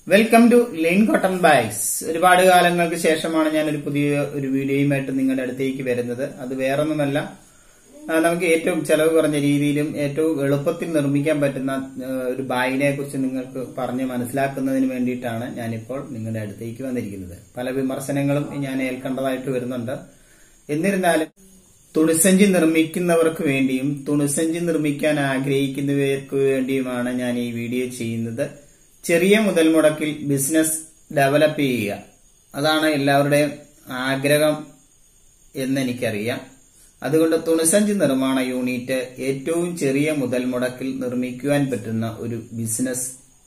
welcome to Lane cotton bags ഒരുപാട് കാലങ്ങൾക്ക് ശേഷമാണ് ഞാൻ ഒരു പുതിയ ഒരു വീഡിയോയുമായിട്ട് നിങ്ങളുടെ അടുത്തേക്ക് വരുന്നത് അത് വേറൊന്നുമല്ല ആ, നമുക്ക് ഏറ്റവും ചെലവ് കുറഞ്ഞ രീതിയിലും ഏറ്റവും എളുപ്പത്തിൽ നിർമ്മിക്കാൻ പറ്റുന്ന ആ, ഒരു ബാഗിനെ കുറിച്ച് നിങ്ങൾക്ക് പറഞ്ഞ് മനസ്സിലാക്കുന്നതിന് വേണ്ടിയിട്ടാണ് ഞാനിപ്പോൾ നിങ്ങളുടെ അടുത്തേക്ക് വന്നിരിക്കുന്നത് പല വിമർശനങ്ങളും ഞാൻ ഏൽക്കേണ്ടതായിട്ട് വരുന്നുണ്ട് എന്നിരുന്നാലും തുണിസഞ്ചി നിർമ്മിക്കുന്നവർക്ക് വേണ്ടിയും തുണിസഞ്ചി നിർമ്മിക്കാൻ ആഗ്രഹിക്കുന്നവർക്ക് വേണ്ടിയുമാണ് ഞാൻ ഈ വീഡിയോ ചെയ്യുന്നത് ചെറിയ മുതൽ മുടക്കിൽ ബിസിനസ് ഡെവലപ്പ് ചെയ്യുക അതാണ് എല്ലാവരുടെയും ആഗ്രഹം എന്നെനിക്കറിയാം അതുകൊണ്ട് തുണിസഞ്ചി നിർമ്മാണ യൂണിറ്റ് ഏറ്റവും ചെറിയ മുതൽ മുടക്കിൽ നിർമ്മിക്കുവാൻ പറ്റുന്ന ഒരു ബിസിനസ്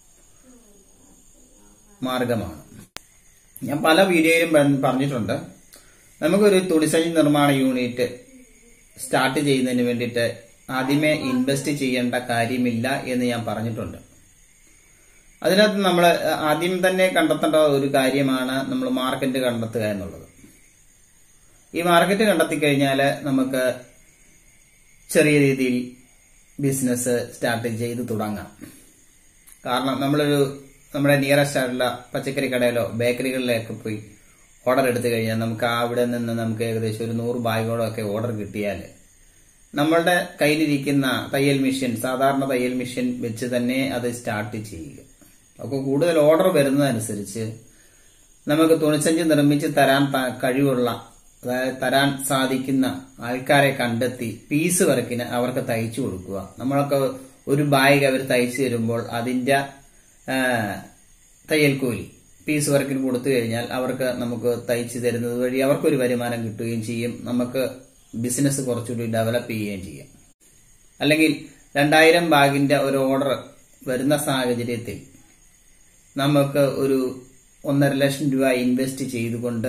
മാർഗമാണ് ഞാൻ പല വീഡിയോയിലും പ- പറഞ്ഞിട്ടുണ്ട് നമുക്കൊരു തുണിസഞ്ചി നിർമ്മാണ യൂണിറ്റ് സ്റ്റാർട്ട് ചെയ്യുന്നതിന് വേണ്ടിയിട്ട് ആദ്യമേ ഇൻവെസ്റ്റ് ചെയ്യേണ്ട കാര്യമില്ല എന്ന് ഞാൻ പറഞ്ഞിട്ടുണ്ട് അതിനകത്ത് നമ്മൾ ആദ്യം തന്നെ കണ്ടെത്തേണ്ട ഒരു കാര്യമാണ് നമ്മൾ മാർക്കറ്റ് കണ്ടെത്തുക എന്നുള്ളത് ഈ മാർക്കറ്റ് കണ്ടെത്തി കഴിഞ്ഞാൽ നമുക്ക് ചെറിയ രീതിയിൽ ബിസിനസ് സ്റ്റാർട്ട് ചെയ്ത് തുടങ്ങാം കാരണം നമ്മളൊരു നമ്മുടെ നിയറസ്റ്റ് ആയിട്ടുള്ള പച്ചക്കറി കടയിലോ ബേക്കറികളിലൊക്കെ പോയി ഓർഡർ എടുത്തു കഴിഞ്ഞാൽ നമുക്ക് അവിടെ നിന്ന് നമുക്ക് ഏകദേശം ഒരു നൂറ് ബാഗുകളൊക്കെ ഓർഡർ കിട്ടിയാൽ നമ്മളുടെ കയ്യിലിരിക്കുന്ന തയ്യൽ മെഷീൻ സാധാരണ തയ്യൽ മെഷീൻ വെച്ച് തന്നെ അത് സ്റ്റാർട്ട് ചെയ്യുക അപ്പോൾ കൂടുതൽ ഓർഡർ വരുന്നതനുസരിച്ച് നമുക്ക് തുണിസഞ്ചി നിർമ്മിച്ച് തരാൻ ത- കഴിവുള്ള അതായത് തരാൻ സാധിക്കുന്ന ആൾക്കാരെ കണ്ടെത്തി പീസ് വർക്കിന് അവർക്ക് തയ്ച്ചു കൊടുക്കുക നമ്മളൊക്കെ ഒരു ബാഗ് അവർ തയ്ച്ചു തരുമ്പോൾ അതിന്റെ ആ, തയ്യൽ കൂലി പീസ് വർക്കിന് കൊടുത്തു കഴിഞ്ഞാൽ അവർക്ക് നമുക്ക് തയ്ച്ചു തരുന്നത് വഴി അവർക്കൊരു വരുമാനം കിട്ടുകയും ചെയ്യും നമുക്ക് ബിസിനസ് കുറച്ചുകൂടി ഡെവലപ്പ് ചെയ്യുകയും ചെയ്യാം അല്ലെങ്കിൽ രണ്ടായിരം ബാഗിന്റെ ഒരു ഓർഡർ വരുന്ന സാഹചര്യത്തിൽ നമുക്ക് ഒരു ഒന്നര ലക്ഷം രൂപ ഇൻവെസ്റ്റ് ചെയ്തുകൊണ്ട്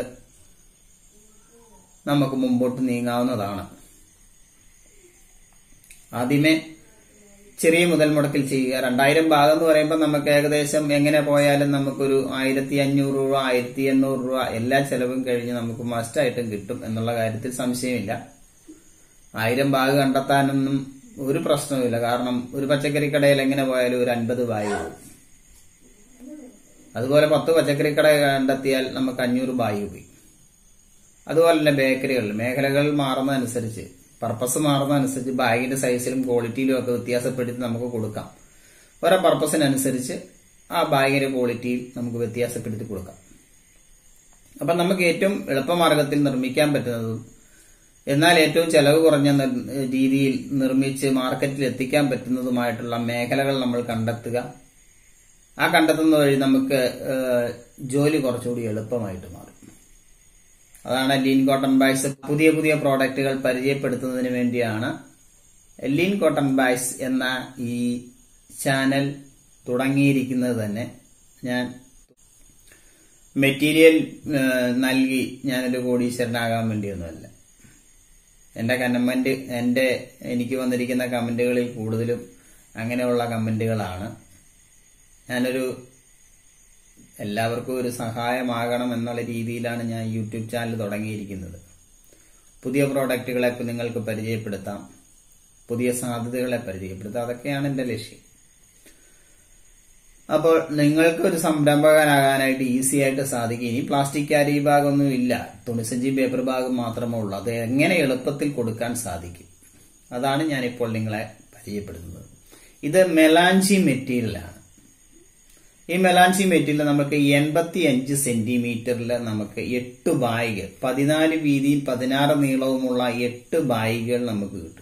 നമുക്ക് മുമ്പോട്ട് നീങ്ങാവുന്നതാണ് ആദ്യമേ ചെറിയ മുതൽ മുടക്കിൽ ചെയ്യുക രണ്ടായിരം ഭാഗം എന്ന് പറയുമ്പോൾ നമുക്ക് ഏകദേശം എങ്ങനെ പോയാലും നമുക്കൊരു ആയിരത്തി അഞ്ഞൂറ് രൂപ ആയിരത്തി എണ്ണൂറ് രൂപ എല്ലാ ചെലവും കഴിഞ്ഞ് നമുക്ക് മസ്റ്റായിട്ടും കിട്ടും എന്നുള്ള കാര്യത്തിൽ സംശയമില്ല ആയിരം ബാഗ് കണ്ടെത്താനൊന്നും ഒരു പ്രശ്നവുമില്ല കാരണം ഒരു പച്ചക്കറി കടയിൽ എങ്ങനെ പോയാലും ഒരു അൻപത് ബാഗ് പോകും അതുപോലെ പത്ത് പച്ചക്കറി കട കണ്ടെത്തിയാൽ നമുക്ക് അഞ്ഞൂറ് ബാഗ് പോയി അതുപോലെ തന്നെ ബേക്കറികളിൽ മേഖലകൾ മാറുന്നതനുസരിച്ച് പർപ്പസ് മാറുന്നതനുസരിച്ച് ബാഗിന്റെ സൈസിലും ക്വാളിറ്റിയിലും ഒക്കെ വ്യത്യാസപ്പെടുത്തി നമുക്ക് കൊടുക്കാം ഓരോ പർപ്പസിനനുസരിച്ച് ആ ബാഗിന്റെ ക്വാളിറ്റിയിൽ നമുക്ക് വ്യത്യാസപ്പെടുത്തി കൊടുക്കാം അപ്പൊ നമുക്ക് ഏറ്റവും എളുപ്പമാർഗത്തിൽ നിർമ്മിക്കാൻ പറ്റുന്നതും എന്നാൽ ഏറ്റവും ചെലവ് കുറഞ്ഞ നിർ- രീതിയിൽ നിർമ്മിച്ച് മാർക്കറ്റിൽ എത്തിക്കാൻ പറ്റുന്നതുമായിട്ടുള്ള മേഖലകൾ നമ്മൾ കണ്ടെത്തുക ആ കണ്ടെത്തുന്ന വഴി നമുക്ക് ഏഹ്, ജോലി കുറച്ചുകൂടി എളുപ്പമായിട്ട് മാറും അതാണ് ലീൻ കോട്ടൺ ബാഗ്സ് പുതിയ പുതിയ പ്രോഡക്റ്റുകൾ പരിചയപ്പെടുത്തുന്നതിന് വേണ്ടിയാണ് ലീൻ കോട്ടൺ ബാഗ്സ് എന്ന ഈ ചാനൽ തുടങ്ങിയിരിക്കുന്നത് തന്നെ ഞാൻ മെറ്റീരിയൽ ഏഹ്, നൽകി ഞാനൊരു കോടീശ്വരനാകാൻ വേണ്ടിയൊന്നുമല്ല എന്റെ കമന്റ് എന്റെ എനിക്ക് വന്നിരിക്കുന്ന കമന്റുകളിൽ കൂടുതലും അങ്ങനെയുള്ള കമന്റുകളാണ് ഞാനൊരു എല്ലാവർക്കും ഒരു സഹായമാകണം എന്നുള്ള രീതിയിലാണ് ഞാൻ യൂട്യൂബ് ചാനൽ തുടങ്ങിയിരിക്കുന്നത് പുതിയ പ്രോഡക്റ്റുകളെ നിങ്ങൾക്ക് പരിചയപ്പെടുത്താം പുതിയ സാധ്യതകളെ പരിചയപ്പെടുത്താം അതൊക്കെയാണ് എന്റെ ലക്ഷ്യം അപ്പോൾ നിങ്ങൾക്ക് ഒരു സംരംഭകനാകാനായിട്ട് ഈസി ആയിട്ട് സാധിക്കും ഇനി പ്ലാസ്റ്റിക് ക്യാരി ബാഗ് ഒന്നും ഇല്ല തുണിസഞ്ചി പേപ്പർ ബാഗ് മാത്രമേ ഉള്ളൂ അത് എങ്ങനെ എളുപ്പത്തിൽ കൊടുക്കാൻ സാധിക്കും അതാണ് ഞാനിപ്പോൾ നിങ്ങളെ പരിചയപ്പെടുത്തുന്നത് ഇത് മെലാഞ്ചി മെറ്റീരിയലാണ് ഈ മെലാഞ്ചി മെറ്റീരിയൽ നമുക്ക് എൺപത്തി അഞ്ച് സെന്റിമീറ്ററിൽ നമുക്ക് എട്ട് ബായികൾ പതിനാല് വീതിയും പതിനാറ് നീളവുമുള്ള എട്ട് ബായികൾ നമുക്ക് കിട്ടും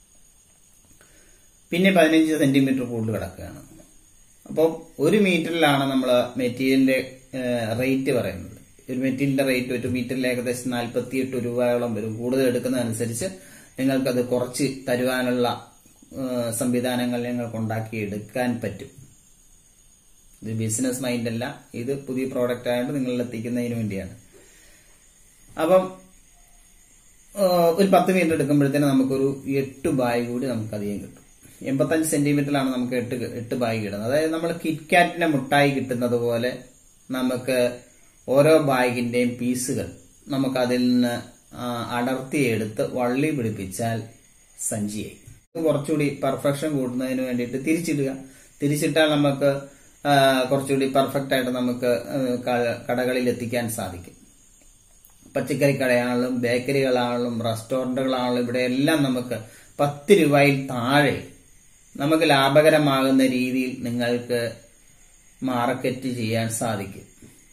പിന്നെ പതിനഞ്ച് സെന്റിമീറ്റർ കൂടുതൽ കിടക്കുകയാണ് അപ്പോൾ ഒരു മീറ്ററിലാണ് നമ്മൾ മെറ്റീരിയലിന്റെ റേറ്റ് പറയുന്നത് ഒരു മെറ്റീരിയലിന്റെ റേറ്റ് ഒരു മീറ്ററിൽ ഏകദേശം നാൽപ്പത്തി എട്ട് രൂപയോളം വരും കൂടുതൽ എടുക്കുന്നതനുസരിച്ച് നിങ്ങൾക്കത് കുറച്ച് തരുവാനുള്ള ഏഹ്, സംവിധാനങ്ങൾ നിങ്ങൾക്ക് ഉണ്ടാക്കി എടുക്കാൻ പറ്റും ഇത് ബിസിനസ് മൈൻഡ് അല്ല ഇത് പുതിയ പ്രോഡക്റ്റ് ആയിട്ട് നിങ്ങളിൽ എത്തിക്കുന്നതിന് വേണ്ടിയാണ് അപ്പം ആ, ഒരു പത്ത് മീറ്റർ എടുക്കുമ്പോഴത്തേന് നമുക്കൊരു എട്ട് ബാഗ് കൂടി നമുക്ക് അധികം കിട്ടും എൺപത്തഞ്ച് സെന്റിമീറ്ററിലാണ് നമുക്ക് എട്ട് എട്ട് ബാഗ് കിട്ടുന്നത് അതായത് നമ്മൾ കിറ്റ്കാറ്റിന്റെ മുട്ടായി കിട്ടുന്നത് പോലെ നമുക്ക് ഓരോ ബാഗിന്റെയും പീസുകൾ നമുക്ക് അതിൽ നിന്ന് ആ, അടർത്തിയെടുത്ത് വള്ളി പിടിപ്പിച്ചാൽ സഞ്ചിയായി ഇത് കുറച്ചുകൂടി പെർഫെക്ഷൻ കൂട്ടുന്നതിന് വേണ്ടിയിട്ട് തിരിച്ചിടുക തിരിച്ചിട്ടാൽ നമുക്ക് ആ, കുറച്ചുകൂടി പെർഫെക്റ്റ് ആയിട്ട് നമുക്ക് ആ, ക- കടകളിൽ എത്തിക്കാൻ സാധിക്കും പച്ചക്കറി കടയാണെങ്കിലും ബേക്കറികളാണെങ്കിലും റെസ്റ്റോറന്റുകളാണെങ്കിലും ഇവിടെ എല്ലാം നമുക്ക് പത്ത് രൂപയിൽ താഴെ നമുക്ക് ലാഭകരമാകുന്ന രീതിയിൽ നിങ്ങൾക്ക് മാർക്കറ്റ് ചെയ്യാൻ സാധിക്കും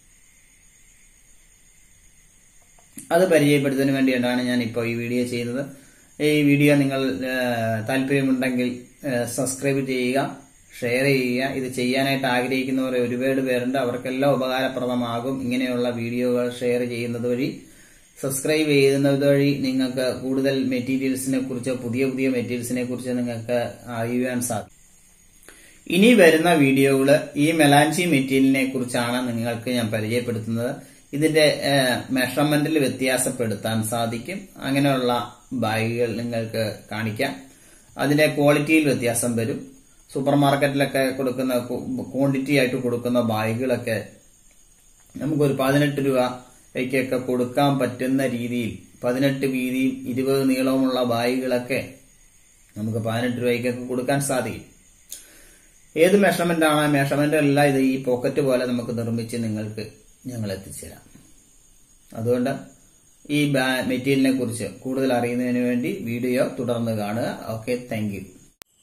അത് പരിചയപ്പെടുത്തുന്നതിന് വേണ്ടിയിട്ടാണ് ഞാൻ ഇപ്പോൾ ഈ വീഡിയോ ചെയ്യുന്നത് ഈ വീഡിയോ നിങ്ങൾ ആ, താല്പര്യമുണ്ടെങ്കിൽ ആ, സബ്സ്ക്രൈബ് ചെയ്യുക ഷെയർ ചെയ്യുക ഇത് ചെയ്യാനായിട്ട് ആഗ്രഹിക്കുന്നവർ ഒരുപാട് പേരുണ്ട് അവർക്കെല്ലാം ഉപകാരപ്രദമാകും ഇങ്ങനെയുള്ള വീഡിയോകൾ ഷെയർ ചെയ്യുന്നത് വഴി സബ്സ്ക്രൈബ് ചെയ്യുന്നത് വഴി നിങ്ങൾക്ക് കൂടുതൽ മെറ്റീരിയൽസിനെ കുറിച്ച് പുതിയ പുതിയ മെറ്റീരിയൽസിനെ കുറിച്ച് നിങ്ങൾക്ക് അറിയുവാൻ സാധിക്കും ഇനി വരുന്ന വീഡിയോകൾ ഈ മെലാൻസി മെറ്റീരിയലിനെ കുറിച്ചാണ് നിങ്ങൾക്ക് ഞാൻ പരിചയപ്പെടുത്തുന്നത് ഇതിന്റെ മെഷർമെന്റിൽ വ്യത്യാസപ്പെടുത്താൻ സാധിക്കും അങ്ങനെയുള്ള ബാഗുകൾ നിങ്ങൾക്ക് കാണിക്കാം അതിന്റെ ക്വാളിറ്റിയിൽ വ്യത്യാസം വരും സൂപ്പർ മാർക്കറ്റിലൊക്കെ കൊടുക്കുന്ന ക്വാണ്ടിറ്റി ആയിട്ട് കൊടുക്കുന്ന ബാഗുകളൊക്കെ നമുക്കൊരു പതിനെട്ട് രൂപയ്ക്കൊക്കെ കൊടുക്കാൻ പറ്റുന്ന രീതിയിൽ പതിനെട്ട് വീതിയും ഇരുപത് നീളവുമുള്ള ബാഗുകളൊക്കെ നമുക്ക് പതിനെട്ട് രൂപയ്ക്കൊക്കെ കൊടുക്കാൻ സാധിക്കും ഏത് മെഷർമെന്റ് ആണ് മെഷർമെന്റ് എല്ലാം ഇത് ഈ പോക്കറ്റ് പോലെ നമുക്ക് നിർമ്മിച്ച് നിങ്ങൾക്ക് ഞങ്ങൾ എത്തിച്ചേരാം അതുകൊണ്ട് ഈ ബാ- മെറ്റീരിയലിനെ കുറിച്ച് കൂടുതൽ അറിയുന്നതിന് വേണ്ടി വീഡിയോ തുടർന്ന് കാണുക ഓക്കെ താങ്ക് യു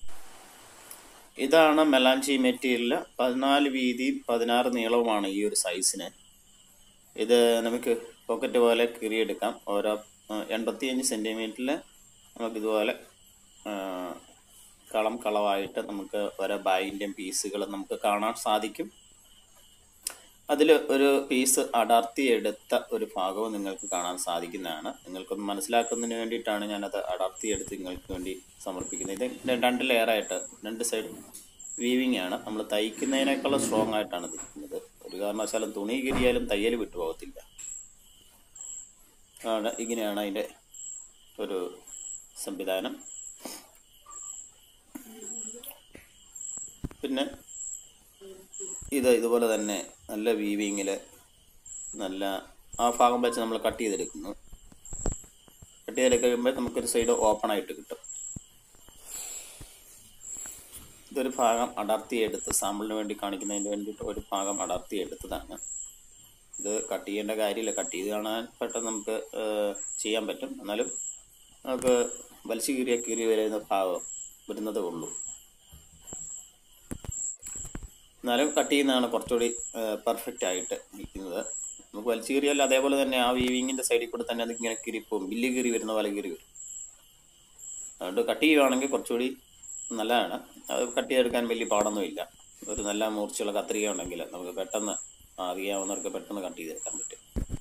ഇതാണ് മെലാൻചി മെറ്റീരിയൽ പതിനാല് വീതിയും പതിനാറ് നീളവുമാണ് ഈ ഒരു സൈസിന് ഇത് നമുക്ക് പോക്കറ്റ് പോലെ കീറിയെടുക്കാം ഓരോ എൺപത്തിയഞ്ച് സെൻറ്റിമീറ്ററിൽ നമുക്കിതുപോലെ ആ, കളം കളവായിട്ട് നമുക്ക് ഓരോ ബാഗിൻ്റെയും പീസുകൾ നമുക്ക് കാണാൻ സാധിക്കും അതിൽ ഒരു പീസ് അടർത്തി എടുത്ത ഒരു ഭാഗവും നിങ്ങൾക്ക് കാണാൻ സാധിക്കുന്നതാണ് നിങ്ങൾക്കൊന്ന് മനസ്സിലാക്കുന്നതിന് വേണ്ടിയിട്ടാണ് ഞാനത് അടർത്തി എടുത്ത് നിങ്ങൾക്ക് വേണ്ടി സമർപ്പിക്കുന്നത് ഇത് രണ്ട് ലെയറായിട്ട് രണ്ട് സൈഡ് വീവിങ് ആണ് നമ്മൾ തയ്ക്കുന്നതിനേക്കാളും സ്ട്രോങ് ആയിട്ടാണ് ഇത് ഇരിക്കുന്നത് ഒരു കാരണവശാലും തുണി കിരിയാലും തയ്യൽ വിട്ടുപോകത്തില്ല ആണ് ഇങ്ങനെയാണ് അതിൻ്റെ ഒരു സംവിധാനം പിന്നെ ഇത് ഇതുപോലെ തന്നെ നല്ല വീവിങ്ങിൽ നല്ല ആ ഭാഗം വെച്ച് നമ്മൾ കട്ട് ചെയ്തെടുക്കുന്നു കട്ട് ചെയ്തെടുക്കുമ്പോൾ നമുക്കൊരു സൈഡ് ഓപ്പൺ ആയിട്ട് കിട്ടും ഇതൊരു ഭാഗം അടർത്തി എടുത്ത് സാമ്പിളിന് വേണ്ടി കാണിക്കുന്നതിന് വേണ്ടിയിട്ട് ഒരു ഭാഗം അടർത്തി എടുത്തതാണ് ഇത് കട്ട് ചെയ്യേണ്ട കാര്യമില്ല കട്ട് ചെയ്ത് കാണാൻ പെട്ടെന്ന് നമുക്ക് ഏഹ്, ചെയ്യാൻ പറ്റും എന്നാലും നമുക്ക് വലിച്ചു കീറിയ കീറി വരുന്ന ഭാഗം വരുന്നതേ ഉള്ളൂ എന്നാലും കട്ട് ചെയ്യുന്നതാണ് കുറച്ചുകൂടി പെർഫെക്റ്റ് ആയിട്ട് നിൽക്കുന്നത് നമുക്ക് വലിച്ചു കീറിയാൽ അതേപോലെ തന്നെ ആ വീവിങ്ങിന്റെ സൈഡിൽ കൂടെ തന്നെ അത് ഇങ്ങനെ കീറിപ്പോവും ബില്ല് കീറി വരുന്ന പോലെ കീറി വരും അതുകൊണ്ട് കട്ട് ചെയ്യുവാണെങ്കിൽ കുറച്ചുകൂടി നല്ലതാണ് അത് കട്ട് ചെയ്തെടുക്കാൻ വലിയ പാടൊന്നുമില്ല ഒരു നല്ല മൂർച്ചയുള്ള കത്രിക ഉണ്ടെങ്കിൽ നമുക്ക് പെട്ടെന്ന് അറിയാവുന്നവർക്ക് പെട്ടെന്ന് കട്ട് ചെയ്തെടുക്കാൻ പറ്റും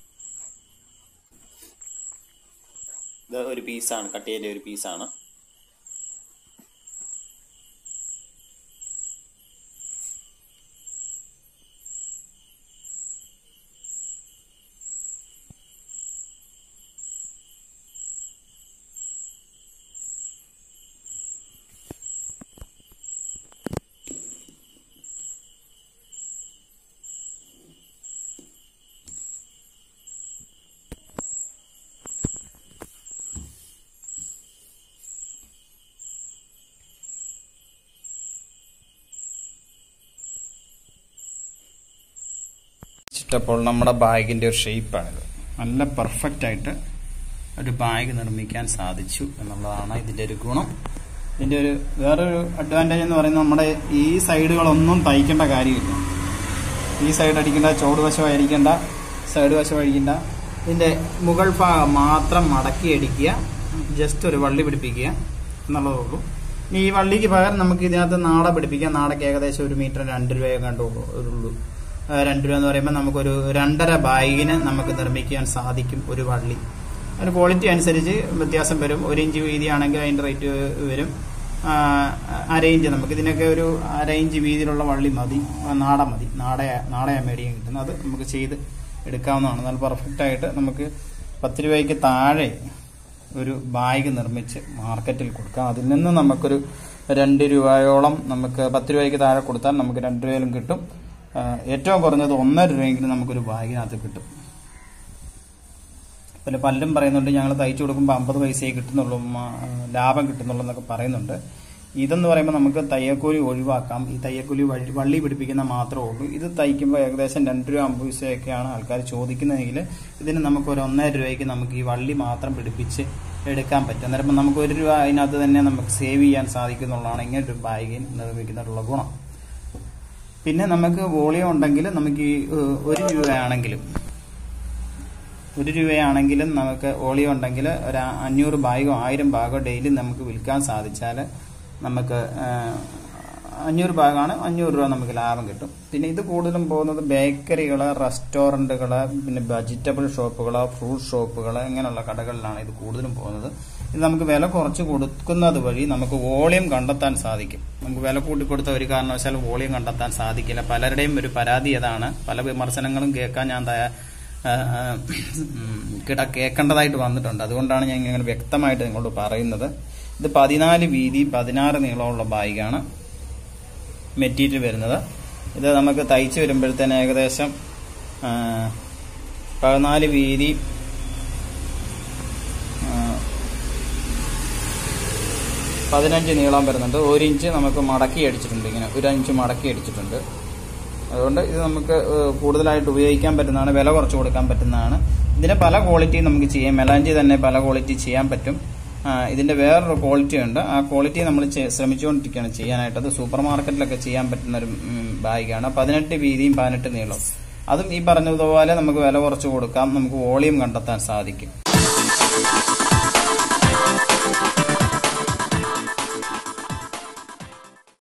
ഇത് ഒരു പീസാണ് കട്ട് ചെയ്യേണ്ട ഒരു പീസാണ് ഇഷ്ടപ്പോൾ നമ്മുടെ ബാഗിന്റെ ഒരു ഷേപ്പാണിത് നല്ല പെർഫെക്റ്റ് ആയിട്ട് ഒരു ബാഗ് നിർമ്മിക്കാൻ സാധിച്ചു എന്നുള്ളതാണ് ഇതിന്റെ ഒരു ഗുണം ഇതിന്റെ ഒരു വേറൊരു അഡ്വാൻറ്റേജ് എന്ന് പറയുന്നത് നമ്മുടെ ഈ സൈഡുകളൊന്നും തയ്ക്കേണ്ട കാര്യമില്ല ഈ സൈഡ് അടിക്കേണ്ട ചോട് വശം അടിക്കേണ്ട സൈഡ് വശം അടിക്കേണ്ട ഇതിന്റെ മുകൾ ഭാഗം മാത്രം മടക്കി അടിക്കുക ജസ്റ്റ് ഒരു വള്ളി പിടിപ്പിക്കുക എന്നുള്ളതേ ഉള്ളൂ ഇനി ഈ വള്ളിക്ക് പകരം നമുക്ക് ഇതിനകത്ത് നാട പിടിപ്പിക്കാം നാടക്ക് ഏകദേശം ഒരു മീറ്റർ രണ്ട് രൂപയെ കണ്ടു ഉള്ളൂ ആ, രണ്ട് രൂപ എന്ന് പറയുമ്പോൾ നമുക്കൊരു രണ്ടര ബാഗിന് നമുക്ക് നിർമ്മിക്കാൻ സാധിക്കും ഒരു വള്ളി അതിന് ക്വാളിറ്റി അനുസരിച്ച് വ്യത്യാസം വരും ഒരു ഇഞ്ച് വീതിയാണെങ്കിൽ അതിന്റെ റേറ്റ് വരും ആ, അര ഇഞ്ച് നമുക്ക് ഇതിനൊക്കെ ഒരു അര ഇഞ്ച് വീതിയിലുള്ള വള്ളി മതി ആ, നാട മതി നാട നാടയ മേടിക്കാൻ കിട്ടുന്നത് അത് നമുക്ക് ചെയ്ത് എടുക്കാവുന്നതാണ് നല്ല പെർഫെക്റ്റ് ആയിട്ട് നമുക്ക് പത്ത് രൂപയ്ക്ക് താഴെ ഒരു ബാഗ് നിർമ്മിച്ച് മാർക്കറ്റിൽ കൊടുക്കാം അതിൽ നിന്ന് നമുക്കൊരു രണ്ട് രൂപയോളം നമുക്ക് പത്ത് രൂപയ്ക്ക് താഴെ കൊടുത്താൽ നമുക്ക് രണ്ട് രൂപയിലും കിട്ടും ആ, ഏറ്റവും കുറഞ്ഞത് ഒന്നര രൂപയെങ്കിലും നമുക്കൊരു ബാഗിനകത്ത് കിട്ടും പിന്നെ പലരും പറയുന്നുണ്ട് ഞങ്ങൾ തയ്ച്ചു കൊടുക്കുമ്പോൾ അമ്പത് പൈസയെ കിട്ടുന്നുള്ളൂ മ- ലാഭം കിട്ടുന്നുള്ളൂ എന്നൊക്കെ പറയുന്നുണ്ട് ഇതെന്ന് പറയുമ്പോൾ നമുക്ക് തയ്യക്കൂലി ഒഴിവാക്കാം ഈ തയ്യക്കൂലി വഴി- വള്ളി പിടിപ്പിക്കുന്ന മാത്രമേ ഉള്ളൂ ഇത് തയ്ക്കുമ്പോൾ ഏകദേശം രണ്ട് രൂപ അമ്പത് പൈസയൊക്കെയാണ് ആൾക്കാർ ചോദിക്കുന്നതെങ്കിൽ ഇതിന് നമുക്ക് ഒരു ഒന്നര രൂപയ്ക്ക് നമുക്ക് ഈ വള്ളി മാത്രം പിടിപ്പിച്ച് എടുക്കാൻ പറ്റും അന്നേരം ഇപ്പം നമുക്ക് ഒരു രൂപ അതിനകത്ത് തന്നെ നമുക്ക് സേവ് ചെയ്യാൻ സാധിക്കുന്നുള്ളതാണ് ഇങ്ങനെ ഒരു ബാഗ് നിർമ്മിക്കുന്നതിനുള്ള ഗുണം പിന്നെ നമുക്ക് വോളിയം ഉണ്ടെങ്കിൽ നമുക്ക് ഈ ഏഹ്, ഒരു രൂപയാണെങ്കിലും ഒരു രൂപയാണെങ്കിലും നമുക്ക് വോളിയം ഉണ്ടെങ്കിൽ ഒരു അഞ്ഞൂറ് ബാഗോ ആയിരം ബാഗോ ഡെയിലി നമുക്ക് വിൽക്കാൻ സാധിച്ചാൽ നമുക്ക് ഏഹ്, അഞ്ഞൂറ് ബാഗാണ് അഞ്ഞൂറ് രൂപ നമുക്ക് ലാഭം കിട്ടും പിന്നെ ഇത് കൂടുതലും പോകുന്നത് ബേക്കറികൾ റെസ്റ്റോറൻറ്റുകൾ പിന്നെ വെജിറ്റബിൾ ഷോപ്പുകൾ ഫ്രൂട്ട് ഷോപ്പുകൾ ഇങ്ങനെയുള്ള കടകളിലാണ് ഇത് കൂടുതലും പോകുന്നത് ഇത് നമുക്ക് വില കുറച്ച് കൊടുക്കുന്നത് വഴി നമുക്ക് വോളിയം കണ്ടെത്താൻ സാധിക്കും നമുക്ക് വില കൂട്ടി കൊടുത്ത ഒരു കാരണവശാലും വോളിയം കണ്ടെത്താൻ സാധിക്കില്ല പലരുടെയും ഒരു പരാതി അതാണ് പല വിമർശനങ്ങളും കേൾക്കാൻ ഞാൻ തയ്യാ ആ, ആ, ഉം, കിട കേൾക്കേണ്ടതായിട്ട് വന്നിട്ടുണ്ട് അതുകൊണ്ടാണ് ഞാൻ ഇങ്ങനെ വ്യക്തമായിട്ട് നിങ്ങളോട് പറയുന്നത് ഇത് പതിനാല് വീതി പതിനാറ് നീളമുള്ള ബാഗാണ് മെറ്റീരിയൽ വരുന്നത് ഇത് നമുക്ക് തയ്ച്ച് വരുമ്പോഴത്തേന് ഏകദേശം ആ, പതിനാല് വീതി ആ, പതിനഞ്ച് നീളം വരുന്നുണ്ട് ഒരു ഇഞ്ച് നമുക്ക് മടക്കി അടിച്ചിട്ടുണ്ട് ഇങ്ങനെ ഒരു ഇഞ്ച് മടക്കി അടിച്ചിട്ടുണ്ട് അതുകൊണ്ട് ഇത് നമുക്ക് ഏഹ്, കൂടുതലായിട്ട് ഉപയോഗിക്കാൻ പറ്റുന്നതാണ് വില കുറച്ച് കൊടുക്കാൻ പറ്റുന്നതാണ് ഇതിന്റെ പല ക്വാളിറ്റിയും നമുക്ക് ചെയ്യാം മെലാഞ്ചി തന്നെ പല ക്വാളിറ്റി ചെയ്യാൻ പറ്റും ആ, ഇതിന്റെ വേറൊരു ക്വാളിറ്റി ഉണ്ട് ആ ക്വാളിറ്റി നമ്മൾ ചെ- ശ്രമിച്ചുകൊണ്ടിരിക്കുകയാണ് ചെയ്യാനായിട്ട് അത് സൂപ്പർ മാർക്കറ്റിലൊക്കെ ചെയ്യാൻ പറ്റുന്ന ഒരു ഉം, ബാഗാണ് പതിനെട്ട് വീതിയും പതിനെട്ട് നീളവും അതും ഈ പറഞ്ഞതുപോലെ നമുക്ക് വില കുറച്ച് കൊടുക്കാം നമുക്ക് വോളിയം കണ്ടെത്താൻ സാധിക്കും